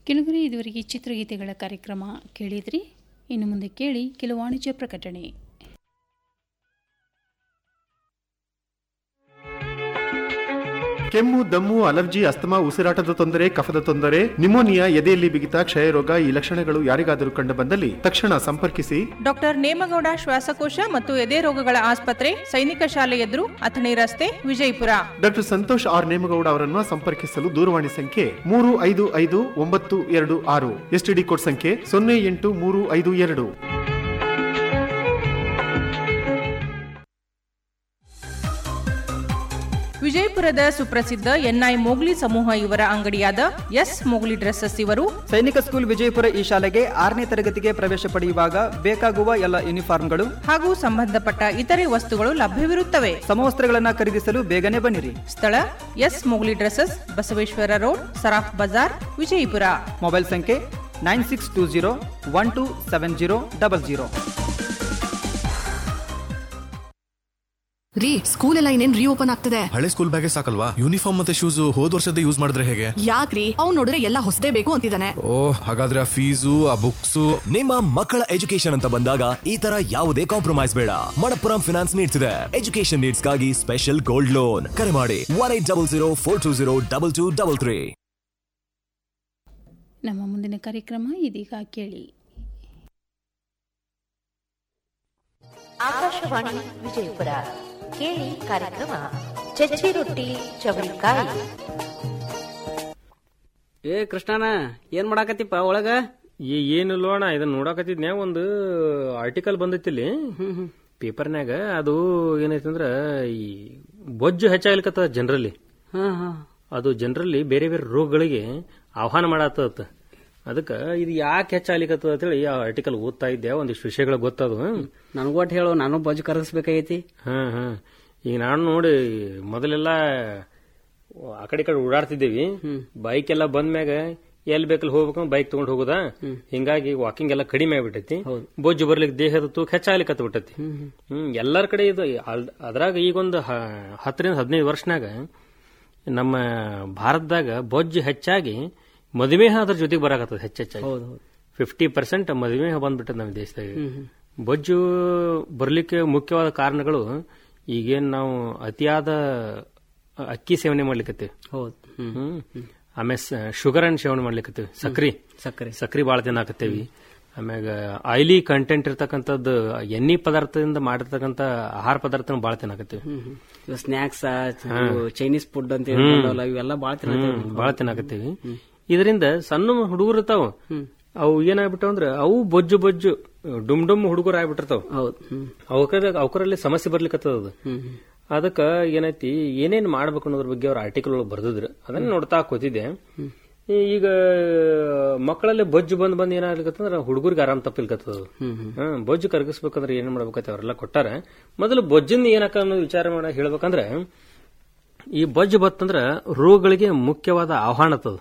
ಕೆಲವರೇ ಇದುವರೆಗೆ ಚಿತ್ರಗೀತೆಗಳ ಕಾರ್ಯಕ್ರಮ ಕೇಳಿದ್ರಿ ಇನ್ನು ಮುಂದೆ ಕೇಳಿ ಕೆಲವು ವಾಣಿಜ್ಯ ಪ್ರಕಟಣೆ ಕೆಮ್ಮು ದಮ್ಮು ಅಲರ್ಜಿ ಅಸ್ತಮಾ ಉಸಿರಾಟದ ತೊಂದರೆ ಕಫದ ತೊಂದರೆ ನಿಮೋನಿಯಾ ಎದೆಯಲ್ಲಿ ಬಿಗಿತ ಕ್ಷಯರೋಗ ಈ ಲಕ್ಷಣಗಳು ಯಾರಿಗಾದರೂ ಕಂಡು ಬಂದಲ್ಲಿ ತಕ್ಷಣ ಸಂಪರ್ಕಿಸಿ ಡಾಕ್ಟರ್ ನೇಮಗೌಡ ಶ್ವಾಸಕೋಶ ಮತ್ತು ಎದೆ ರೋಗಗಳ ಆಸ್ಪತ್ರೆ ಸೈನಿಕ ಶಾಲೆ ಎದುರು ಅಥಣಿ ರಸ್ತೆ ವಿಜಯಪುರ ಡಾಕ್ಟರ್ ಸಂತೋಷ್ ಆರ್ ನೇಮಗೌಡ ಅವರನ್ನು ಸಂಪರ್ಕಿಸಲು ದೂರವಾಣಿ ಸಂಖ್ಯೆ ಮೂರು ಐದು ಐದು ಒಂಬತ್ತು ಎರಡು ಆರು ಎಸ್ಟಿಡಿ ಕೋಡ್ ಸಂಖ್ಯೆ ಸೊನ್ನೆ ಎಂಟು ಮೂರು ಐದು ಎರಡು ವಿಜಯಪುರದ ಸುಪ್ರಸಿದ್ಧ ಎನ್ಐ ಮೋಗ್ಲಿ ಸಮೂಹ ಇವರ ಅಂಗಡಿಯಾದ ಎಸ್ ಮೋಗ್ಲಿ ಡ್ರೆಸ್ಸಸ್ ಇವರು ಸೈನಿಕ ಸ್ಕೂಲ್ ವಿಜಯಪುರ ಈ ಶಾಲೆಗೆ ಆರನೇ ತರಗತಿಗೆ ಪ್ರವೇಶ ಪಡೆಯುವಾಗ ಬೇಕಾಗುವ ಎಲ್ಲ ಯೂನಿಫಾರ್ಮ್ಗಳು ಹಾಗೂ ಸಂಬಂಧಪಟ್ಟ ಇತರೆ ವಸ್ತುಗಳು ಲಭ್ಯವಿರುತ್ತವೆ ಸಮವಸ್ತ್ರಗಳನ್ನ ಖರೀದಿಸಲು ಬೇಗನೆ ಬನ್ನಿರಿ ಸ್ಥಳ S Mowgli dresses Basaveshwara road Saraf Bazar Vijayapura mobile ಸಂಖ್ಯೆ nine six two zero one two seven zero double zero ರೀ ಸ್ಕೂಲ್ ಎಲ್ಲ ಇನ್ನೇನ್ ರೀಓಪನ್ ಆಗ್ತದೆ ಹಳೆ ಸ್ಕೂಲ್ ಬ್ಯಾಗೆ ಸಾಕಲ್ವಾ ಯೂನಿಫಾರ್ಮ್ ಮತ್ತೆ ಶೂಸ್ ಹೋದ್ ವರ್ಷದ ಯೂಸ್ ಮಾಡಿದ್ರೆ ಹೇಗೆ ಯಾಕ್ರಿ ಅವ್ನ್ ನೋಡಿದ್ರೆ ಎಲ್ಲ ಹೊಸದೇ ಬೇಕು ಅಂತಿದ್ದಾನೆ ಓ ಹಾಗಾದ್ರೆ ಆ ಫೀಸು ಆ ಬುಕ್ಸು ನಿಮ್ಮ ಮಕ್ಕಳ ಎಜುಕೇಶನ್ ಅಂತ ಬಂದಾಗ ಈ ತರ ಯಾವುದೇ ಕಾಂಪ್ರಮೈಸ್ ಬೇಡ ಮಣಪ್ಪುರಂ ಫಿನಾನ್ಸ್ ನೀಡ್ಸ್ ಇದೆ ಎಜುಕೇಶನ್ ನೀಡ್ಸ್ ಗಾಗಿ ಸ್ಪೆಷಲ್ ಗೋಲ್ಡ್ ಲೋನ್ ಕರೆ ಮಾಡಿ one eight double zero four two zero double two double three ನಮ್ಮ ಮುಂದಿನ ಕಾರ್ಯಕ್ರಮ ಇದೀಗ ಕೇಳಿ ಆಕಾಶವಾಣಿ ವಿಜಯಪುರ ಕೇಳಿ ಕಾರ್ಯಕ್ರಮ ಚಚ್ಚಿ ರೊಟ್ಟಿ ಚವಳಿಕಾಯಿ ಏ ಕೃಷ್ಣನ ಏನ್ ಮಾಡಾಕತ್ತಿಪ್ಪ ಒಳಗ ಏನಿಲ್ಲೋಣ ಇದನ್ನ ನೋಡಾಕತ್ತಿದ್ನ್ಯಾ ಒಂದು ಆರ್ಟಿಕಲ್ ಬಂದೈತಿಲ್ಲಿ ಪೇಪರ್ನ್ಯಾಗ ಅದು ಏನೈತಿ ಅಂದ್ರ ಈ ಬೊಜ್ಜು ಹೆಚ್ಚಾಗ್ಲಿಕತ್ತ ಜನರಲ್ಲಿ ಹಾ ಹಾ ಅದು ಜನರಲ್ಲಿ ಬೇರೆ ಬೇರೆ ರೋಗಗಳಿಗೆ ಆಹ್ವಾನ ಮಾಡತ್ತ ಅದಕ್ಕ ಇದು ಯಾಕೆ ಹೆಚ್ಚಾಗ್ಲಿಕತ್ತದ ಅಂತೇಳಿ ಆ ಆರ್ಟಿಕಲ್ ಓದ್ತಾ ಇದ್ದೆ ಒಂದಿಷ್ಟು ವಿಷಯಗಳು ಗೊತ್ತದು ನನಗೂ ಒಟ್ಟು ಹೇಳು ನಾನು ಬಜ್ ಕರಗಿಸ್ಬೇಕಾಗೈತಿ ಹಾ ಹಾ ಈಗ ನಾನು ನೋಡಿ ಮೊದಲೆಲ್ಲ ಆ ಕಡೆ ಈ ಕಡೆ ಓಡಾಡ್ತಿದ್ದೇವಿ ಬೈಕ್ ಎಲ್ಲ ಬಂದ್ಮ್ಯಾಗ ಎಲ್ಲಿ ಬೇಕಲ್ಲಿ ಹೋಗ್ಬೇಕು ಬೈಕ್ ತಗೊಂಡ್ ಹೋಗುದಾ ಹಿಂಗಾಗಿ ವಾಕಿಂಗ್ ಎಲ್ಲ ಕಡಿಮೆ ಆಗ್ಬಿಟ್ಟೈತಿ ಬೊಜ್ಜು ಬರ್ಲಿಕ್ಕೆ ದೇಹದ ತೂಕ ಹೆಚ್ಚಾಗ್ಲಿಕ್ಕೆ ಬಿಟ್ಟೈತಿ ಹ್ಮ್ ಎಲ್ಲರ ಕಡೆ ಇದು ಅಲ್- ಅದ್ರಾಗ ಈಗೊಂದು ಹ- ಹತ್ತರಿಂದ ಹದಿನೈದು ವರ್ಷನಾಗ ನಮ್ಮ ಭಾರತದಾಗ ಬೊಜ್ಜು ಹೆಚ್ಚಾಗಿ ಮಧುಮೇಹ ಅದ್ರ ಜೊತೆಗೆ ಬರಾಕತ್ತದ ಹೆಚ್ಚೆಚ್ಚಾಗಿ ಫಿಫ್ಟಿ ಪರ್ಸೆಂಟ್ ಮಧುಮೇಹ ಬಂದ್ಬಿಟ್ಟದ ನಮ್ಮ ದೇಶದಾಗ ಬೊಜ್ಜು ಬರ್ಲಿಕ್ಕೆ ಮುಖ್ಯವಾದ ಕಾರಣಗಳು ಈಗೇನ್ ನಾವು ಅತಿಯಾದ ಅಕ್ಕಿ ಸೇವನೆ ಮಾಡ್ಲಿಕ್ಕತ್ತೀವಿ ಹೌದು ಹ್ಮ್ ಆಮೇಲೆ ಶುಗರ್ ಅಂಡ್ ಸೇವನೆ ಮಾಡ್ಲಿಕ್ಕತ್ತೀವಿ ಸಕ್ರಿ ಸಕ್ಕರೆ ಸಕ್ರಿ ಬಾಳ ತಿನ್ನಾಕತ್ತೇವಿ ಆಮ್ಯಾಗ ಆಯಿಲಿ ಕಂಟೆಂಟ್ ಇರ್ತಕ್ಕಂಥದ್ದು ಎಣ್ಣೆ ಪದಾರ್ಥದಿಂದ ಮಾಡಿರ್ತಕ್ಕಂಥ ಆಹಾರ ಪದಾರ್ಥ ಬಾಳ ತಿನ್ನಾಕತ್ತೀವಿ ಸ್ನಾಕ್ಸ್ ಹಾ. ಚೈನೀಸ್ ಫುಡ್ ಅಂತ ಹ್ಮ್. ಹೇಳ್ತಾವಲ್ಲ, ಇವೆಲ್ಲ ಬಾಳ ತಿನ್ನತ್ತೇವೆ ಹ್ಮ್, ಬಾಳ ತಿನ್ನಾಕತ್ತೀವಿ ಇದರಿಂದ ಸಣ್ಣ ಹುಡುಗರು ಇರ್ತಾವ ಅವು ಏನಾಗ್ಬಿಟ್ಟಾವ ಅಂದ್ರ ಅವು ಬೊಜ್ಜು ಬೊಜ್ಜು ಡುಮ್ ಡುಮ್ ಹುಡುಗರು ಆಗ್ಬಿಟ್ಟಿರ್ತಾವ ಅವಕರ ಅವಕರಲ್ಲಿ ಸಮಸ್ಯೆ ಬರ್ಲಿಕ್ಕತ್ತದ ಅದು ಅದಕ್ಕ ಏನೈತಿ ಏನೇನ್ ಮಾಡ್ಬೇಕು ಅನ್ನೋದ್ರ ಬಗ್ಗೆ ಅವ್ರ ಆರ್ಟಿಕಲ್ ಒಳಗೆ ಬರ್ದಿದ್ರು ಅದನ್ನ ನೋಡ್ತಾ ಕೂತಿದ್ದೆ ಈ- ಈಗ ಮಕ್ಕಳಲ್ಲಿ ಬೊಜ್ಜು ಬಂದ್ ಬಂದ್ ಏನಾಗ್ಲಿಕತ್ತಂದ್ರ ಹುಡುಗರಿಗೆ ಆರಾಮ್ ತಪ್ಪಿಲ್ಕತ್ತದ ಅದು. ಹ್ಮ್ ಬೊಜ್ಜು ಕರಗಿಸ್ಬೇಕಂದ್ರೆ ಏನ್ ಮಾಡ್ಬೇಕಂತ ಅವರೆಲ್ಲ ಕೊಟ್ಟಾರ ಮೊದಲು ಬೊಜ್ಜಿನ ಏನಕ್ಕ ಅನ್ನೋದು ವಿಚಾರ ಮಾಡ ಹೇಳ್ಬೇಕಂದ್ರೆ ಈ ಬೊಜ್ಜು ಬತ್ತಂದ್ರ ರೋಗಗಳಿಗೆ ಮುಖ್ಯವಾದ ಆಹ್ವಾನ ಅದು